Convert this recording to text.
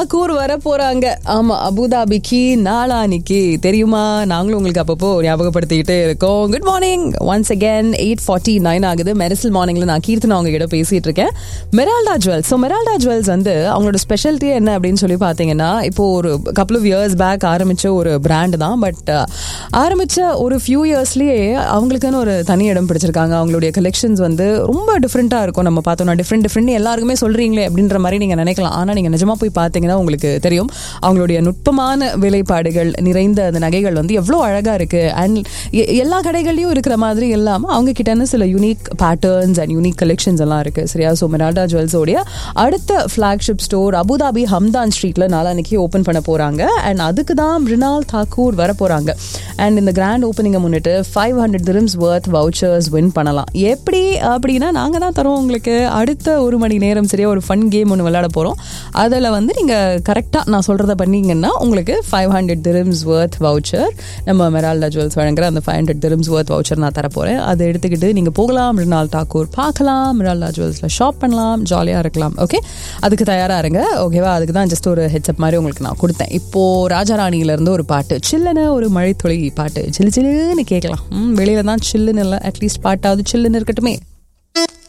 தாக்கூர் வர போறாங்க ஆமா அபுதாபிக்கு நாளானிக்கு தெரியுமா நாங்களும் உங்களுக்கு அப்பப்போ ஞாபகப்படுத்திக்கிட்டே இருக்கோம் good morning once again eight forty nine ஆகுது மெரிசல் மார்னிங்ல நான் கீர்த்தனா அவங்க கிட்ட பேசிட்டு இருக்கேன் Meralda jewels so Meralda jewels வந்து அவங்களோட ஸ்பெஷாலிட்டி என்ன அப்படின்னு சொல்லி பார்த்தீங்கன்னா இப்போ ஒரு கப்பல் ஆஃப் இயர்ஸ் பேக் ஆரம்பிச்ச ஒரு பிராண்ட் தான் பட் ஆரம்பிச்ச ஒரு ஃபியூ இயர்ஸ்லயே அவங்களுக்குன்னு ஒரு தனி இடம் பிடிச்சிருக்காங்க அவங்களுடைய கலெக்ஷன்ஸ் வந்து ரொம்ப டிஃப்ரெண்ட்டாக இருக்கும் நம்ம பார்த்தோம்னா டிஃப்ரெண்ட் டிஃப்ரெண்ட் எல்லாருக்குமே சொல்றீங்களே அப்படின்ற மாதிரி நீங்க நினைக்கலாம் ஆனா நீங்க நிஜமா போய் பார்த்தீங்கன்னா உங்களுக்கு தெரியும் அவங்களுடைய நுட்பமான வேலைப்பாடுகள் நிறைந்த அந்த நகைகள் வந்து எவ்வளோ அழகா இருக்கு அண்ட் எல்லா கடைகள்லயும் இருக்கிற மாதிரி இல்லாம அவங்க கிட்ட சில unique patterns and unique collections எல்லாம் இருக்கு சரியா ஸோ மெரால்டா ஜுவல்ஸோடைய அடுத்த ஃபிளாக்ஷிப் ஸ்டோர் அபுதாபி ஹம்தான் ஸ்ட்ரீட்ல நாளான்னைக்கு ஓப்பன் பண்ண போறாங்க அண்ட் அதுக்கு தான் மிருனால் தாக்கூர் வர போறாங்க அண்ட் இந்த கிராண்ட் ஓப்பனிங்கை முன்னிட்டு five hundred dirhams worth vouchers win பண்ணலாம் எப்படி அப்படின்னா நாங்க தான் தரோம் உங்களுக்கு அடுத்த ஒரு மணி நேரம் சரியா ஒரு ஃபன் கேம் ஒன்று விளையாட போறோம் அதில் வந்து நீங்க கரெக்டாக நான் சொல்றத பண்ணீங்கன்னா உங்களுக்கு five hundred dirhams worth voucher நம்ம மெரால்டா ஜுவல்ஸ் வழங்குற அந்த five hundred dirhams worth voucher நான் தரப்போறேன் அதை எடுத்துக்கிட்டு நீங்க போகலாம் மிருனால் தாக்கூர் பார்க்கலாம் மிரால்டா ஜுவல்ஸ்ல ஷாப் பண்ணலாம் ஜாலியாக இருக்கலாம் ஓகே அதுக்கு தயாரா இருங்க ஓகேவா அதுக்கு தான் ஜஸ்ட் ஒரு ஹெட்ஸ்அப் மாதிரி உங்களுக்கு நான் கொடுத்தேன் இப்போ ராஜாராணியில இருந்து ஒரு பாட்டு சில்லுன்னு ஒரு மழைத்துளி பாட்டு சில்லு சில்லுன்னு கேட்கலாம் ம், வெளியில தான் சில்லுன்னு இல்லை அட்லீஸ்ட் பாட்டாவது சில்லுன்னு இருக்கட்டுமே